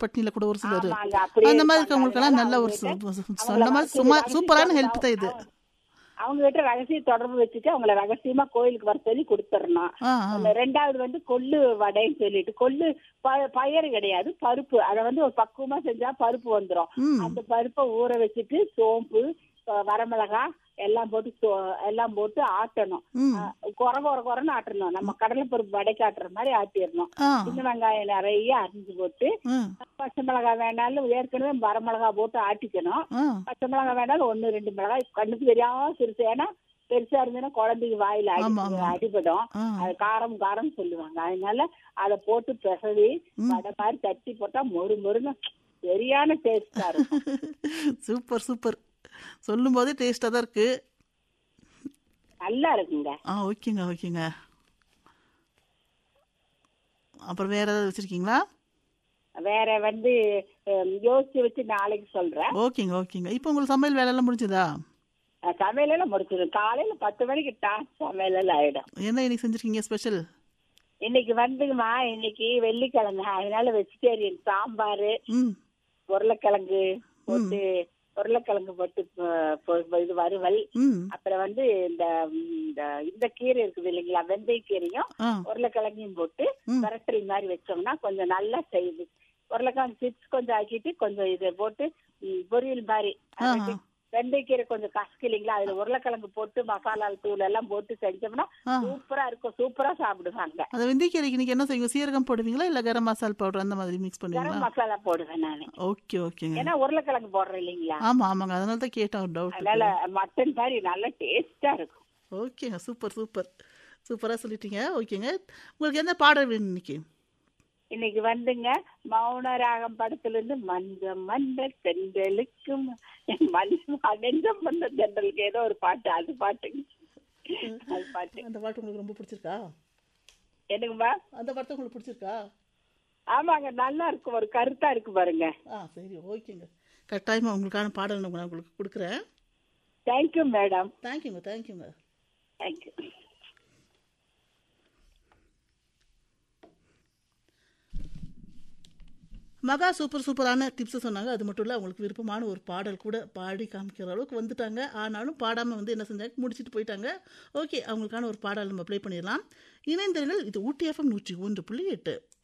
பட்னியில கூட ஒரு சிலர் ஆமாங்க, அப்படியே அந்த மாதிரி இருப்பாங்க. இருக்கவங்களுக்கெல்லாம் நல்ல அதனால ஒரு சு- அவங்ககிட்ட சு- அவங்கள சொன்ன மாதிரி வச்சு சும்மா வச்சு சூப்பரான தொடர்பு ஹெல்ப் தான் இது அவங்க- அவங்க கிட்ட ரகசிய தொடர்பு வச்சுட்டு அவங்கள ரகசியமா கோயிலுக்கு வர சொல்லி கொடுத்துடணும் ஆ ஆ அந்த ரெண்டாவது வந்து கொள்ளு வடைன்னு சொல்லிட்டு கொள்ளு ப- பயறு கிடையாது பருப்பு அதை வந்து ஒரு பக்குவமா செஞ்சா பருப்பு வந்துரும் ம் அந்த பருப்பை ஊற வச்சுட்டு சோம்பு அஹ் வரமிளகாய் எல்லாம் போட்டு சோ- எல்லாம் போட்டு ஆட்டணும் ம் அஹ் கொர கொர கொரன்னு ஆட்டணும் நம்ம கடலை பருப்பு வடைக்கு ஆட்டுற மாதிரி ஆட்டிடணும் ஆ சின்ன வெங்காயம் நிறைய அரிஞ்சு போட்டு ம் பச்சை மிளகாய் வேணாலும் ஏற்கனவே வரமிளகாய் போட்டு ஆட்டிக்கணும் ஆ பச்சை மிளகாய் வேணாலும் ஒண்ணு ரெண்டு மிளகாய் கண்ணுக்கு தெரியாம சிறுசு ஏன்னா பெருசா இருந்ததுன்னா குழந்தைக்கு வாயில அடி ஆமா, ஆமா. அடிபடும் ஆ அது காரம் காரம் சொல்லுவாங்க அதனால அதை போட்டு பிசவி ம். வடை மாதிரி தட்டி போட்டா மொறு மொறுன்னு சரியான டேஸ்டா இருக்கும் சூப்பர் சூப்பர் சொல்லும் போதே டேஸ்டாக தான் இருக்கு நல்லா இருக்குங்க ஆ ஓகேங்க ஓகேங்க அப்புறம் வேற ஏதாவது வச்சிருக்கீங்களா வேற வந்து அஹ், யோசிச்சு வச்சு நாளைக்கு சொல்றேன் ஓகேங்க ஓகேங்க இப்போ உங்களுக்கு சமையல் வேலையெல்லாம் முடிஞ்சதா அஹ், சமையலெல்லாம் முடிச்சிடும் காலையில பத்து மணிக்கு டான் சமையலெல்லாம் ஆயிடும் என்ன இன்னைக்கு செஞ்சிருக்கீங்க ஸ்பெஷல் இன்னைக்கு வந்துங்கம்மா இன்னைக்கு வெள்ளிக்கிழமை அதனால வெஜிடேரியன் சாம்பார் ம் உருளைக்கிழங்கு போட்டு உருளைக்கிழங்கு போட்டு ப- ப- இது வறுவல் ம் அப்புறம் வந்து இந்த இந்த இந்த கீரை இருக்குது இல்லைங்களா வெந்தய கீரையும் ஆ உருளைக்கிழங்கையும் போட்டு ம். விரட்டல் மாதிரி வச்சோம்னா கொஞ்சம் நல்லா செய்யுது உருளைக்கிழங்கு சிப்ஸ் கொஞ்சம் ஆக்கிட்டு கொஞ்சம் இதை போட்டு ம், பொரியல் மாதிரி ஆஹா. அது வெந்தயக்கீரை கொஞ்சம் கசக்கு இல்லைங்களா அதுல உருளைக்கிழங்கு போட்டு மசாலா தூள் எல்லாம் போட்டு செஞ்சோம்னா ஆ. சூப்பரா இருக்கும் சூப்பரா சாப்பிடுவாங்க அந்த வெந்தயக்கீரைக்கு இன்னைக்கு என்ன செய்வீங்க சீரகம் போடுவீங்களா இல்லை கரம் மசால் பவுடர் அந்த மாதிரி மிக்ஸ் பண்ணுவீங்களா கரம் மசாலா போடுவேன் நானு ஓகே ஓகேங்க ஏன்னா உருளைக்கிழங்கு போடுறேன் இல்லைங்களா ஆமா ஆமாங்க அதனால தான் கேட்டேன் ஒரு டவுட் அதனால மட்டன் மாதிரி நல்லா டேஸ்டா இருக்கும் ஓகேங்க சூப்பர் சூப்பர் சூப்பராக சொல்லிட்டீங்க ஓகேங்க உங்களுக்கு எந்த பாடல் வேணும் இன்னைக்கு இன்னைக்கு வந்துங்க மௌன ராகம் படத்துல இருந்து மஞ்ச மந்த தென்றலுக்கு மஞ்ச மந்த தென்றலுக்கு ஏதோ ஒரு பாட்டு அது பாட்டுங்க அது பாட்டு அந்த பாட்டு உங்களுக்கு ரொம்ப பிடிச்சிருக்கா என்னங்கம்மா அந்த பாட்டு உங்களுக்கு பிடிச்சிருக்கா ஆமாங்க நல்லா இருக்கும் ஒரு கருத்தா இருக்கு பாருங்க ஆ சரி ஓகேங்க கட்டாயமாக உங்களுக்கான பாடல் நான் உங்களுக்கு கொடுக்குறேன் தேங்க்யூ மேடம் தேங்க்யூங்க தேங்க்யூங்க தேங்க்யூ மகா சூப்பர் சூப்பரான டிப்ஸ் சொன்னாங்க அது மட்டும் இல்லை அவங்களுக்கு விருப்பமான ஒரு பாடல் கூட பாடி காமிக்கிற அளவுக்கு வந்துட்டாங்க ஆனாலும் பாடாமல் வந்து என்ன செஞ்சாங்க முடிச்சுட்டு போயிட்டாங்க ஓகே அவங்களுக்கான ஒரு பாடல் நம்ம ப்ளே பண்ணிடலாம் இணைந்தர்கள் இது ஊட்டி எஃப்எம் நூற்றி ஒன்று புள்ளி எட்டு